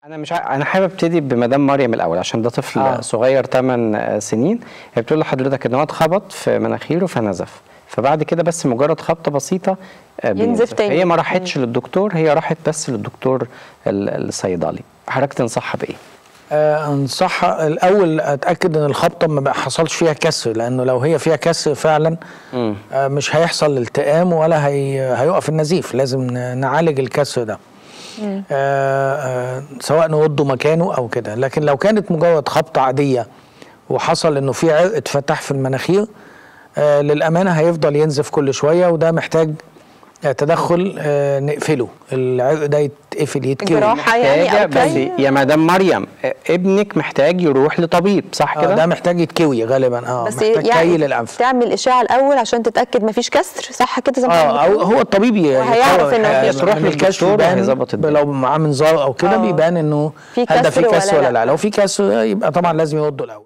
انا مش ع... انا حابب ابتدي بمدام مريم الاول عشان ده طفل آه. آه. صغير 8 سنين هي بتقول لحضرتك ان هو اتخبط في مناخيره فنزف فبعد كده بس مجرد خبطه بسيطه آه، ينزف تاني. هي ما راحتش للدكتور هي راحت بس للدكتور ال- الصيدلي حضرتك تنصحها بايه آه انصحها الاول اتاكد ان الخبطه ما حصلش فيها كسر لانه لو هي فيها كسر فعلا مم. آه مش هيحصل التئام ولا هي هيقف النزيف لازم ن- نعالج الكسر ده آه آه سواء نرده مكانه او كده لكن لو كانت مجرد خبطه عاديه وحصل انه في عرق اتفتح في المناخير آه للامانه هيفضل ينزف كل شويه وده محتاج آه تدخل آه نقفله العرق ده يتقفل يتكوي جراحة يعني أو محتاجة بس كي؟ يا مدام مريم آه، ابنك محتاج يروح لطبيب صح آه كده ده محتاج يتكوي غالبا اه بس محتاج كي يعني للانف تعمل اشعه الاول عشان تتاكد مفيش كسر صح كده زي ما اه حضرتك او بتقول؟ هو الطبيب ي- وهيعرف يقرر إنه الحقيقة. في- يروح من الكشف للدكتور يبان هيظبط الدنيا. لو معاه منظار او كده آه. بيبان انه في هل ده في كسر ولا كسر ولا لا. لا لو في كسر يبقى طبعا لازم يردوا الاول